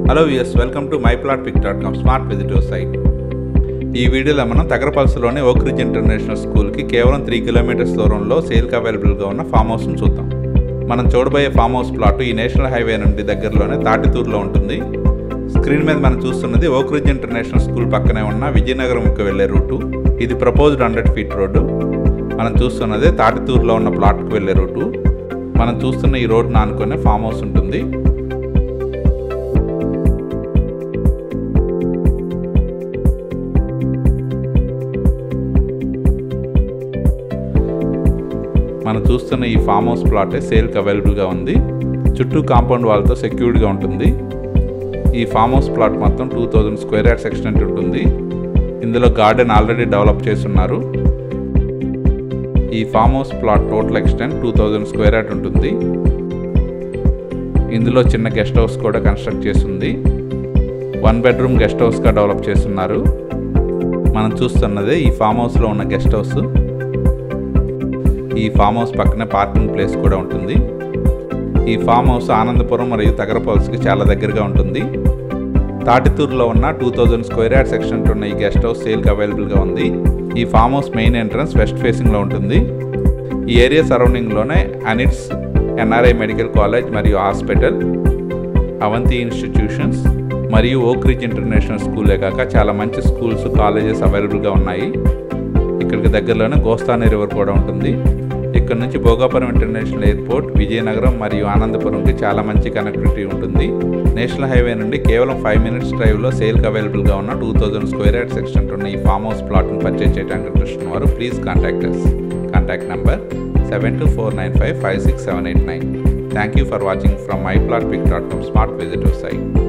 hello yes welcome to my plot pick dot com smart visitive site ఈ వీడియోలో మనం తగరపల్స్లోని Oakridge international స్కూల్కి కేవలం త్రీ కిలోమీటర్స్ దూరంలో సేల్కి అవైలబుల్గా ఉన్న ఫామ్ హౌస్ను చూద్దాం మనం చూడబోయే ఫామ్ హౌస్ ప్లాట్ ఈ నేషనల్ హైవే నుండి దగ్గరలోనే తాటితూరులో ఉంటుంది స్క్రీన్ మీద మనం చూస్తున్నది ఓక్రిడ్జ్ ఇంటర్నేషనల్ స్కూల్ పక్కనే ఉన్న విజయనగరంకి వెళ్ళే రూటు ఇది ప్రపోజ్డ్ హండ్రెడ్ ఫీట్ రోడ్డు మనం చూస్తున్నదే తాటితూరులో ఉన్న ప్లాట్కి వెళ్ళే రూటు మనం చూస్తున్న ఈ రోడ్డును ఆనుకునే ఫామ్ హౌస్ ఉంటుంది మనం చూస్తున్న ఈ ఫామ్ హౌస్ ప్లాటే సేల్కి అవైలబుల్గా ఉంది చుట్టూ కాంపౌండ్ వాళ్ళతో సెక్యూర్డ్గా ఉంటుంది ఈ ఫామ్ హౌస్ ప్లాట్ మొత్తం two thousand square yards extent ఉంటుంది ఇందులో గార్డెన్ ఆల్రెడీ డెవలప్ చేస్తున్నారు ఈ farm house plot total extent two thousand square yard ఉంటుంది ఇందులో చిన్న గెస్ట్ హౌస్ కూడా కన్స్ట్రక్ట్ చేస్తుంది వన్ బెడ్రూమ్ గెస్ట్ హౌస్గా డెవలప్ చేస్తున్నారు మనం చూస్తున్నదే ఈ ఫామ్ హౌస్లో ఉన్న గెస్ట్ హౌస్ ఈ ఫామ్ హౌస్ పక్కనే పార్కింగ్ ప్లేస్ కూడా ఉంటుంది ఈ ఫామ్ హౌస్ ఆనందపురం మరియు తగరపల్స్కి చాలా దగ్గరగా ఉంటుంది తాటితూరులో ఉన్న two thousand square yard section ఉన్న ఈ గెస్ట్ హౌస్ సేల్కి అవైలబుల్గా ఉంది ఈ farm house main entrance west ఫేసింగ్లో ఉంటుంది ఈ ఏరియా సరౌండింగ్లోనే అనిట్స్ ఎన్ఆర్ఐ మెడికల్ కాలేజ్ మరియు హాస్పిటల్ అవంతి ఇన్స్టిట్యూషన్స్ మరియు ఓక్రిడ్జ్ ఇంటర్నేషనల్ స్కూలే కాక చాలా మంచి స్కూల్స్ కాలేజెస్ అవైలబుల్గా ఉన్నాయి ఇక్కడికి దగ్గరలోనే గోస్తాని రివర్ కూడా ఉంటుంది ఇక్కడ నుంచి భోగాపురం ఇంటర్నేషనల్ ఎయిర్పోర్ట్ విజయనగరం మరియు ఆనందపురంకి చాలా మంచి కనెక్టివిటీ ఉంటుంది నేషనల్ హైవే నుండి కేవలం ఫైవ్ మినిట్స్ డ్రైవ్లో సేల్కి అవైలబుల్గా ఉన్న two thousand square yard section ఉన్న ఈ ఫామ్ హౌస్ ప్లాట్ను పర్చేజ్ చేయడానికి ఇంట్రెస్ట్ ఉన్నవారు please contact us contact number seven two four nine five five six seven eight nine thank you for watching from my plot pick dot com smart visitive site